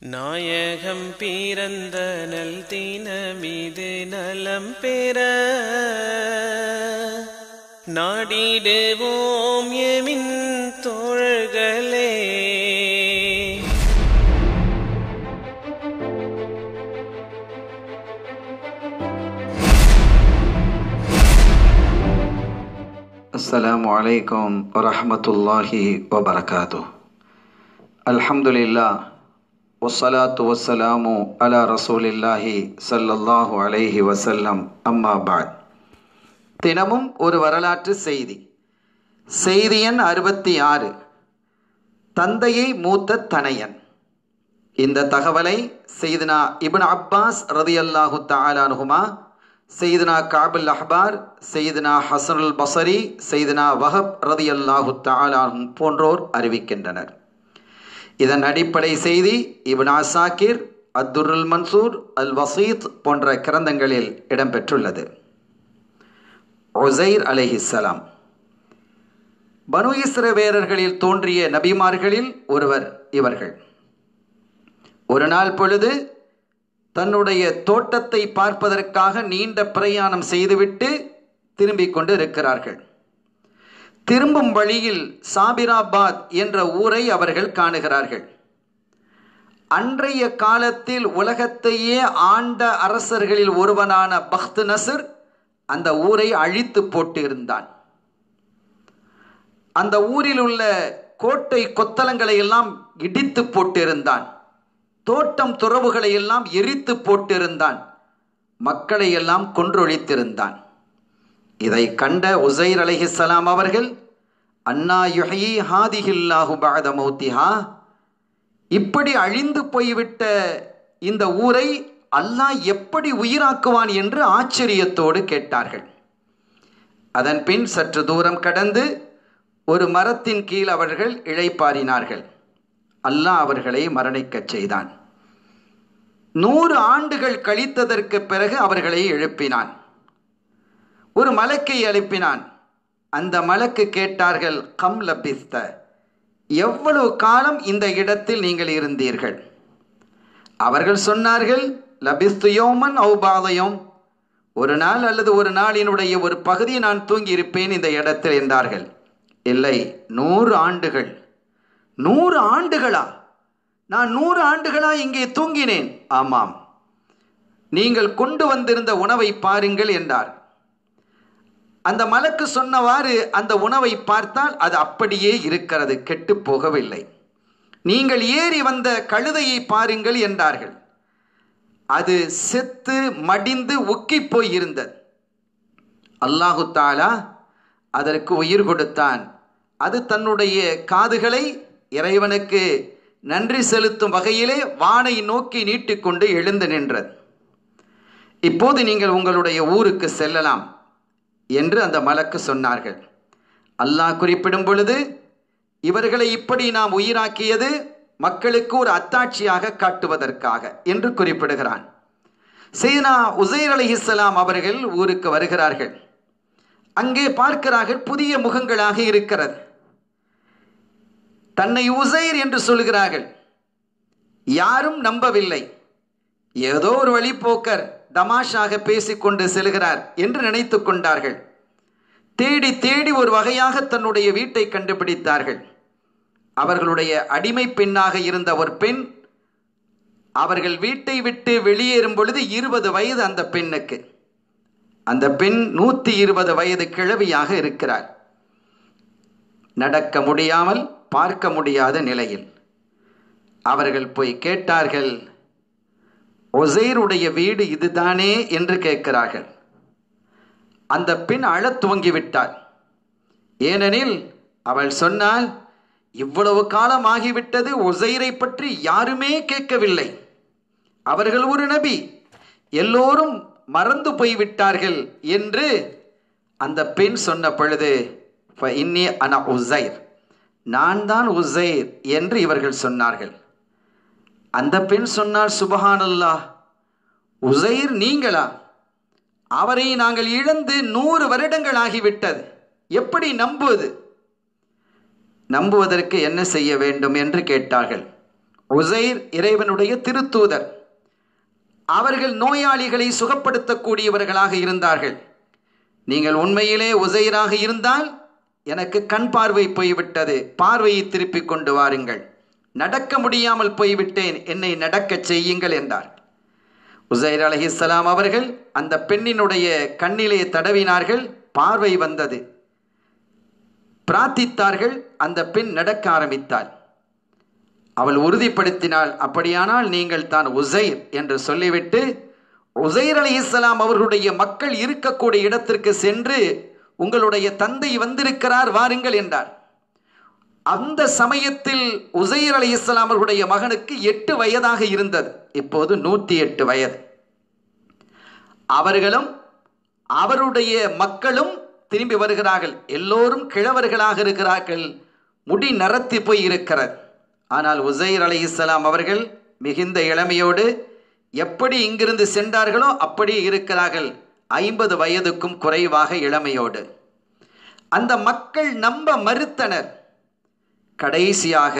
நாயகம் பிறந்த நல் தினமிது நலம் பெற நாடிடுவோம் எமின் தோழர்களே السلام عليكم ورحمة الله وبركاته الحمد لله والصلاة والسلام على رسول الله صلى الله عليه وسلم أما بعد தினமும் ஒரு வரலாற்று செய்தி செய்தி எண் அறுபத்தி ஆறு தந்தையை மூத்த தனையன் இந்த தகவலை செய்தினா இப்னு அப்பாஸ் ரதியல்லாஹு தஆலானுஹுமா செய்தினா காபுல் அஹ்பார் செய்தினா ஹசனுல் பசரி செய்தினா வஹப் ரதியல்லாஹு தஆலானும் போன்றோர் அறிவிக்கின்றனர் இதன் அடிப்படை செய்தி இப்னு அசாக்கிர் அத்துருல் மன்சூர் அல் வசீத் போன்ற கிரந்தங்களில் இடம்பெற்றுள்ளது ஒசைர் அலைஹிஸ்ஸலாம் பனு இஸ்ரவேலர்களில் தோன்றிய நபிமார்களில் ஒருவர் இவர்கள் ஒரு நாள் பொழுது தன்னுடைய தோட்டத்தை பார்ப்பதற்காக நீண்ட பிரயாணம் செய்துவிட்டு திரும்பிக் கொண்டு இருக்கிறார்கள் திரும்பும் வழியில் சாபிராபாத் என்ற ஊரை அவர்கள் காணுகிறார்கள் அன்றைய காலத்தில் உலகத்தையே ஆண்ட அரசர்களில் ஒருவனான பக்த் நசர் அந்த ஊரை அழித்து போட்டு இருந்தான் அந்த ஊரில் உள்ள கோட்டை கொத்தலங்களை எல்லாம் இடித்து போட்டிருந்தான் தோட்டம் துறவுகளை எல்லாம் எரித்து போட்டிருந்தான் மக்களை எல்லாம் கொன்றொழித்திருந்தான் இதை கண்ட உசைர் அலைஹிஸ்ஸலாம் அவர்கள் அண்ணா யுஹி ஹாதிஹில்லாஹு பாத மௌத்திஹா இப்படி அழிந்து போய்விட்ட இந்த ஊரை அல்லாஹ் எப்படி உயிராக்குவான் என்று ஆச்சரியத்தோடு கேட்டார்கள் அதன் பின் சற்று தூரம் கடந்து ஒரு மரத்தின் கீழ் அவர்கள் இழைப்பாரினார்கள் அல்லாஹ் அவர்களை மரணிக்கச் செய்தான் நூறு ஆண்டுகள் கழித்ததற்கு பிறகு அவர்களை எழுப்பினான் ஒரு மலக்கை எழுப்பினான் அந்த மலக்கு கேட்டார்கள் கம் லபிஸ்த எவ்வளவு காலம் இந்த இடத்தில் நீங்கள் இருந்தீர்கள் அவர்கள் சொன்னார்கள் லபிஸ்து யோமன் ஔபாதயம் ஒரு நாள் அல்லது ஒரு நாளினுடைய ஒரு பகுதி நான் தூங்கி இருப்பேன் இந்த இடத்தில் என்றார்கள் இல்லை நூறு ஆண்டுகள் நூறு ஆண்டுகளா நான் நூறு ஆண்டுகளா இங்கே தூங்கினேன் ஆமாம் நீங்கள் கொண்டு வந்திருந்த உணவை பாருங்கள் என்றார் அந்த மலக்கு சொன்னவாறு அந்த உணவை பார்த்தால் அது அப்படியே இருக்கிறது கெட்டு போகவில்லை நீங்கள் ஏறி வந்த கழுதையை பாருங்கள் என்றார்கள் அது செத்து மடிந்து உக்கி போய் இருந்தது அல்லாஹு தாலா அதற்கு உயிர் கொடுத்தான் அது தன்னுடைய காதுகளை இறைவனுக்கு நன்றி செலுத்தும் வகையிலே வானை நோக்கி நீட்டிக்கொண்டு எழுந்து நின்றது இப்போது நீங்கள் உங்களுடைய ஊருக்கு செல்லலாம் என்று அந்த மலக்கு சொன்னார்கள் அல்லாஹ் குறிப்பிடும் பொழுது இவர்களை இப்படி நாம் உயிராக்கியது மக்களுக்கு ஒரு அத்தாட்சியாக காட்டுவதற்காக என்று குறிப்பிடுகிறான் சீனா உசைர் அலி இஸ்லாம் அவர்கள் ஊருக்கு வருகிறார்கள் அங்கே பார்க்கிறார்கள் புதிய முகங்களாக இருக்கிறது தன்னை உசைர் என்று சொல்கிறார்கள் யாரும் நம்பவில்லை ஏதோ ஒரு வழிப்போக்கர் தமாஷாக பேசிக்கொண்டு செல்கிறார் என்று நினைத்து கொண்டார்கள் தேடி தேடி ஒரு வகையாக தன்னுடைய வீட்டை கண்டுபிடித்தார்கள் அவர்களுடைய அடிமை பெண்ணாக இருந்த ஒரு பெண் அவர்கள் வீட்டை விட்டு வெளியேறும் பொழுது இருபது வயது அந்த பெண்ணுக்கு அந்த பெண் நூற்றி இருபது வயது கிழவியாக இருக்கிறார் நடக்க முடியாமல் பார்க்க முடியாத நிலையில் அவர்கள் போய் கேட்டார்கள் ஒசைருடைய வீடு இதுதானே என்று கேட்கிறார்கள் அந்த பெண் அழத் துவங்கிவிட்டாள் ஏனெனில் அவள் சொன்னால் இவ்வளவு காலம் ஆகிவிட்டது ஒசைரை பற்றி யாருமே கேட்கவில்லை அவர்கள் ஒரு நபி எல்லோரும் மறந்து போய்விட்டார்கள் என்று அந்த பெண் சொன்ன பொழுது இன்னி அன உசைர் நான் தான் உசைர் என்று இவர்கள் சொன்னார்கள் அந்த பெண் சொன்னார் சுபஹானல்லா உசைர் நீங்களா அவரை நாங்கள் இழந்து நூறு வருடங்கள் ஆகிவிட்டது எப்படி நம்புவது நம்புவதற்கு என்ன செய்ய வேண்டும் என்று கேட்டார்கள் உசைர் இறைவனுடைய திருத்தூதர் அவர்கள் நோயாளிகளை சுகப்படுத்தக்கூடியவர்களாக இருந்தார்கள் நீங்கள் உண்மையிலே உசைராக இருந்தால் எனக்கு கண் பார்வை போய்விட்டது பார்வையை திருப்பிக் கொண்டு வாருங்கள் நடக்க முடியாமல் போய்விட்டேன் என்னை நடக்கச் செய்யுங்கள் என்றார் உசைர் அலஹிஸ்லாம் அவர்கள் அந்த பெண்ணினுடைய கண்ணிலே தடவினார்கள் பார்வை வந்தது பிரார்த்தித்தார்கள் அந்த பெண் நடக்க ஆரம்பித்தாள் அவள் உறுதிப்படுத்தினாள் அப்படியானால் நீங்கள் தான் உசைர் என்று சொல்லிவிட்டு உசைர் அலி இஸ்லாம் அவர்களுடைய மக்கள் இருக்கக்கூடிய இடத்திற்கு சென்று உங்களுடைய தந்தை வந்திருக்கிறார் வாருங்கள் என்றார் அந்த சமயத்தில் உசைர் அலி இஸ்லாம் அவர்களுடைய மகனுக்கு எட்டு வயதாக இருந்தது இப்போது நூற்றி எட்டு வயது அவர்களும் அவருடைய மக்களும் திரும்பி வருகிறார்கள் எல்லோரும் கிழவர்களாக இருக்கிறார்கள் முடி நரத்தி போய் இருக்கிறது ஆனால் உசைர் அலி இஸ்லாம் அவர்கள் மிகுந்த இளமையோடு எப்படி இங்கிருந்து சென்றார்களோ அப்படியே இருக்கிறார்கள் ஐம்பது வயதுக்கும் குறைவாக இளமையோடு அந்த மக்கள் நம்ப மறுத்தனர் கடைசியாக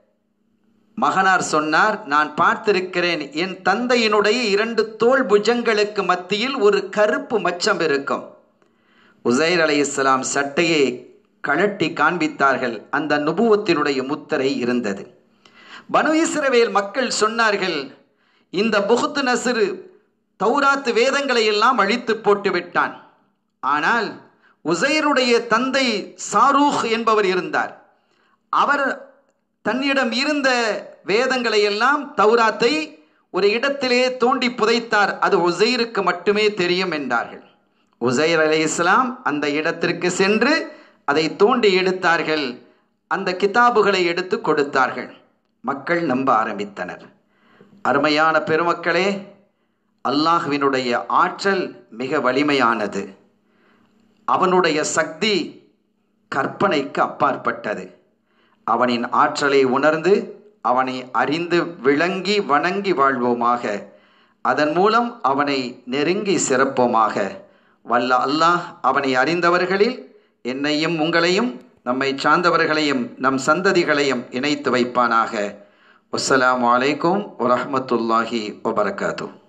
மகனார் சொன்னார் நான் பார்த்திருக்கிறேன் என் தந்தையினுடைய இரண்டு தோல் புஜங்களுக்கு மத்தியில் ஒரு கருப்பு மச்சம் இருக்கும் உசைர் அலை இஸ்லாம் சட்டையை கழட்டி காண்பித்தார்கள் அந்த நுபுவத்தினுடைய முத்திரை இருந்தது பனு இஸ்ரவேல் மக்கள் சொன்னார்கள் இந்த புகுத்து நசிறு தௌராத்து வேதங்களை எல்லாம் அழித்து போட்டு விட்டான் ஆனால் உசைருடைய தந்தை சாரூக் என்பவர் இருந்தார் அவர் தன்னிடம் இருந்த வேதங்களை எல்லாம் தௌராத்தை ஒரு இடத்திலே தோண்டி புதைத்தார் அது உசைருக்கு மட்டுமே தெரியும் என்றார்கள் உசைர் அலி இஸ்லாம் அந்த இடத்திற்கு சென்று அதை தோண்டி எடுத்தார்கள் அந்த கிதாபுகளை எடுத்து கொடுத்தார்கள் மக்கள் நம்ப ஆரம்பித்தனர் அருமையான பெருமக்களே அல்லாஹுவினுடைய ஆற்றல் மிக வலிமையானது அவனுடைய சக்தி கற்பனைக்கு அப்பாற்பட்டது அவனின் ஆற்றலை உணர்ந்து அவனை அறிந்து விளங்கி வணங்கி வாழ்வோமாக அதன் மூலம் அவனை நெருங்கி சிறப்போமாக வல்ல அல்லாஹ் அவனை அறிந்தவர்களில் என்னையும் உங்களையும் நம்மை சார்ந்தவர்களையும் நம் சந்ததிகளையும் இணைத்து வைப்பானாக அஸ்ஸலாமு அலைக்கும் வரஹமத்துல்லாஹி வபரகாத்தூ